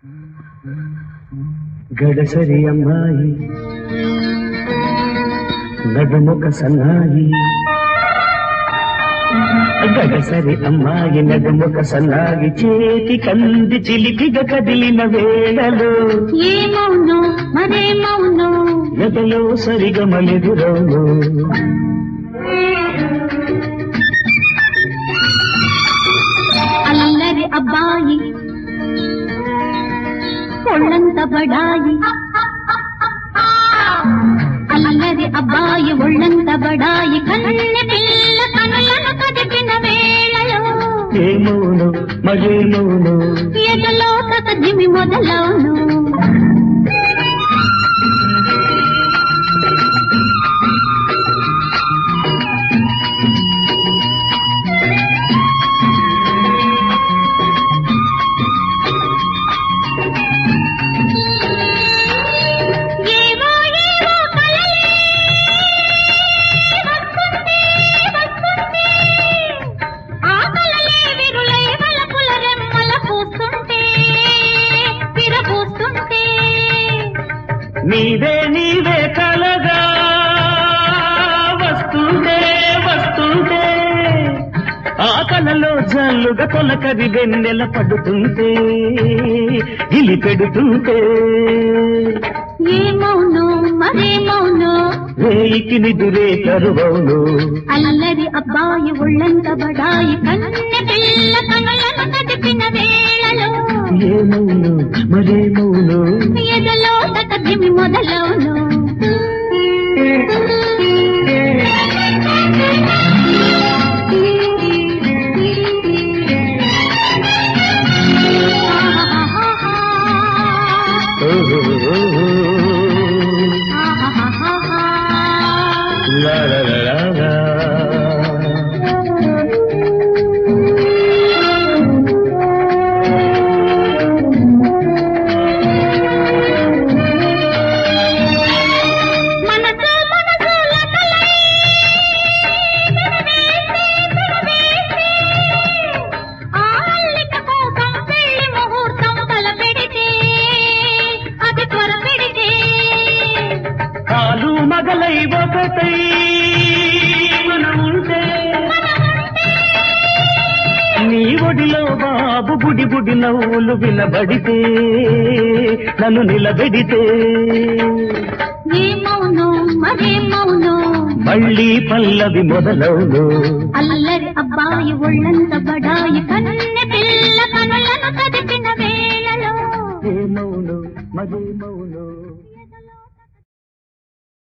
గడసరి అమ్మాయి నడుముక సన్నాయి గడసరి అమ్మాయి నడుముక సన్నాయి చేతి కంది చిలిపిగ కదిలిన వేళలో ఏమౌనో మరేమౌనో ఎదలో సరిగమలెదురవును అల్లరి అబ్బాయి ఒళ్ళంత బడాయి అల్లరి అబ్బాయి ఒళ్ళంత బడాయి కన్నె పిల్ల కనులను కదిపిన వేళలో ఏమవును మరేమవును ఎదలో తదిమి మొదలవును ఏవో ఏవో కలలే వస్తుంది, వస్తుంది. ఆ కలలే విరులై వలపుల రెమ్మల పూస్తుంటే, విరబూస్తుంటే. నీవే నీవే కలగా వస్తుంటే వస్తుంటే ఆ కలలో జల్లుగా తొలకరి వెన్నెల పడుతుంటే గిలి పెడుతుంటే ఏమౌనో మరేమౌనో రేయికి నిదురే కరువవును అల్లరి అబ్బాయి ఒళ్ళంత బడాయి కన్నె పిల్ల కనులను కదిపిన వేళలో ఏమవును మరేమవును ఎదలో తదిమి మొదలవును ఓహో లా లా లా లా లా. మనసు మనసు లతలై విరవేసే, విరవేసే. ఆ అల్లిక కోసం పెళ్లి ముహూర్తం తలపెడితే, అది త్వరపెడితే. కాలు మగలై ఒకటై మనం ఉంటే నీ ఒడిలో బాబు బుడి బుడి నవ్వులు వినబడితే నన్ను నిలబెడితే ఏమౌనో మరేమౌనో మళ్ళీ పల్లవి మొదలవును అల్లరి అబ్బాయి ఒళ్ళంత బడాయి కన్నె పిల్ల కనులను కదిపిన వేళలో ఏమవును మరేమవును